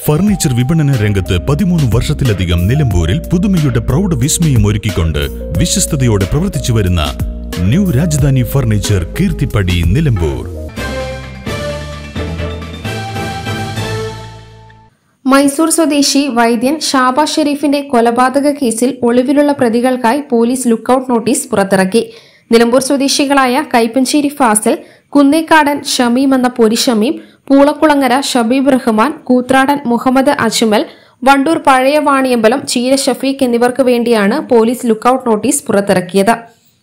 furniture വിപണന രംഗത്ത് പതിമൂന്ന് വർഷത്തിലധികം നിലമ്പൂരിൽ പുതുമയുടെ പ്രൗഢ വിസ്മയം ഒരുക്കിക്കൊണ്ട് വിശ്വസ്തയോടെ പ്രവർത്തിച്ചു വരുന്ന ന്യൂ രാജധാനി ഫർണിച്ചർ കീർത്തിപ്പടി നിലമ്പൂർ മൈസൂർ സ്വദേശി വൈദ്യൻ ഷാബ ഷെരീഫിന്റെ കൊലപാതക കേസിൽ ഒളിവിലുള്ള പ്രതികൾക്കായി പോലീസ് ലുക്കൌട്ട് നോട്ടീസ് പുറത്തിറക്കി നിലമ്പൂർ സ്വദേശികളായ കൈപ്പഞ്ചേരി ഫാസിൽ കുന്നേക്കാടൻ ഷമീം എന്ന പൊരിഷമീം പൂളക്കുളങ്ങര ഷബീബ് റഹ്മാൻ കൂത്രാടൻ മുഹമ്മദ് അജ്മൽ വണ്ടൂർ പഴയ വാണിയമ്പലം ചീര ഷഫീഖ് എന്നിവർക്ക് വേണ്ടിയാണ് പോലീസ് ലുക്കൌട്ട് നോട്ടീസ് പുറത്തിറക്കിയത്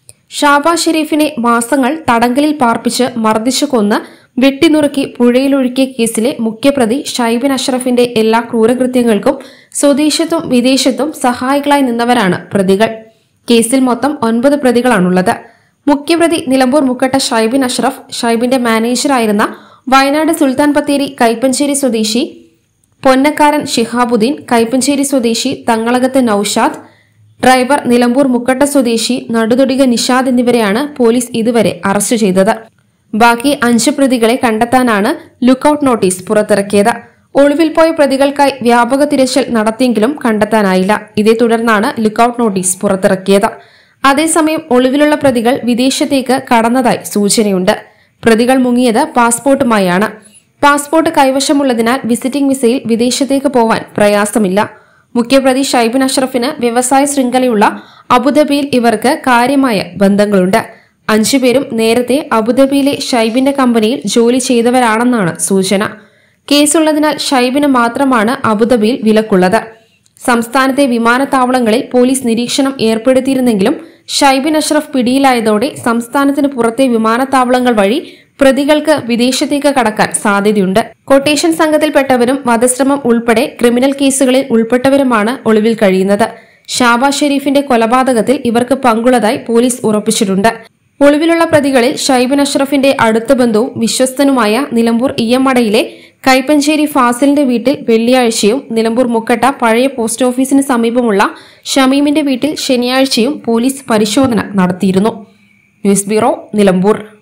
ഷാബാ ഷെരീഫിനെ മാസങ്ങൾ തടങ്കലിൽ പാർപ്പിച്ച് മർദ്ദിച്ചു കൊന്ന് വെട്ടിനുറുക്കി പുഴയിലൊഴുക്കിയ കേസിലെ മുഖ്യപ്രതി ഷൈബിൻ അഷ്റഫിന്റെ എല്ലാ ക്രൂരകൃത്യങ്ങൾക്കും സ്വദേശത്തും വിദേശത്തും സഹായികളായി നിന്നവരാണ് പ്രതികൾ കേസിൽ മൊത്തം ഒൻപത് പ്രതികളാണുള്ളത് മുഖ്യപ്രതി നിലമ്പൂർ മുക്കട്ട ഷൈബിൻ അഷ്റഫ് ഷൈബിന്റെ മാനേജറായിരുന്ന വയനാട് സുൽത്താൻ ബത്തേരി കൈപ്പഞ്ചേരി സ്വദേശി പൊന്നക്കാരൻ ഷിഹാബുദ്ദീൻ കൈപ്പഞ്ചേരി സ്വദേശി തങ്ങളകത്ത് നൌഷാദ് ഡ്രൈവർ നിലമ്പൂർ മുക്കട്ട സ്വദേശി നടുതൊടിക നിഷാദ് എന്നിവരെയാണ് പോലീസ് ഇതുവരെ അറസ്റ്റ് ചെയ്തത് ബാക്കി അഞ്ച് പ്രതികളെ കണ്ടെത്താനാണ് ലുക്കൌട്ട് നോട്ടീസ് പുറത്തിറക്കിയത് ഒളിവിൽ പോയ പ്രതികൾക്കായി വ്യാപക തിരച്ചിൽ നടത്തിയെങ്കിലും കണ്ടെത്താനായില്ല ഇതേ തുടർന്നാണ് ലുക്കൌട്ട് നോട്ടീസ് പുറത്തിറക്കിയത് അതേസമയം ഒളിവിലുള്ള പ്രതികൾ വിദേശത്തേക്ക് കടന്നതായി സൂചനയുണ്ട് പ്രതികൾ മുങ്ങിയത് പാസ്പോർട്ടുമായാണ് പാസ്പോർട്ട് കൈവശമുള്ളതിനാൽ വിസിറ്റിംഗ് വിസയിൽ വിദേശത്തേക്ക് പോവാൻ പ്രയാസമില്ല മുഖ്യപ്രതി ഷൈബിൻ അഷ്റഫിന് വ്യവസായ ശൃംഖലയുള്ള അബുദാബിയിൽ ഇവർക്ക് കാര്യമായ ബന്ധങ്ങളുണ്ട് അഞ്ചുപേരും നേരത്തെ അബുദാബിയിലെ ഷൈബിന്റെ കമ്പനിയിൽ ജോലി ചെയ്തവരാണെന്നാണ് സൂചന കേസുള്ളതിനാൽ ഷൈബിന് മാത്രമാണ് അബുദാബിയിൽ വിലക്കുള്ളത് സംസ്ഥാനത്തെ വിമാനത്താവളങ്ങളിൽ പോലീസ് നിരീക്ഷണം ഏർപ്പെടുത്തിയിരുന്നെങ്കിലും ഷൈബിൻ അഷ്റഫ് പിടിയിലായതോടെ സംസ്ഥാനത്തിന് പുറത്തെ വിമാനത്താവളങ്ങൾ വഴി പ്രതികൾക്ക് വിദേശത്തേക്ക് കടക്കാൻ സാധ്യതയുണ്ട് കൊട്ടേഷൻ സംഘത്തിൽപ്പെട്ടവരും വധശ്രമം ഉൾപ്പെടെ ക്രിമിനൽ കേസുകളിൽ ഉൾപ്പെട്ടവരുമാണ് ഒളിവിൽ കഴിയുന്നത് ഷാബാ ഷെരീഫിന്റെ കൊലപാതകത്തിൽ ഇവർക്ക് പങ്കുള്ളതായി പോലീസ് ഉറപ്പിച്ചിട്ടുണ്ട് ഒളിവിലുള്ള പ്രതികളിൽ ഷൈബിൻ അഷ്റഫിന്റെ അടുത്ത ബന്ധുവും വിശ്വസ്തനുമായ നിലമ്പൂർ ഇയമ്മടയിലെ കൈപ്പഞ്ചേരി ഫാസിലിന്റെ വീട്ടിൽ വെള്ളിയാഴ്ചയും നിലമ്പൂർ മുക്കട്ട പഴയ പോസ്റ്റ് ഓഫീസിന് സമീപമുള്ള ഷമീമിന്റെ വീട്ടിൽ ശനിയാഴ്ചയും പോലീസ് പരിശോധന നടത്തിയിരുന്നു ന്യൂസ് ബ്യൂറോ നിലമ്പൂർ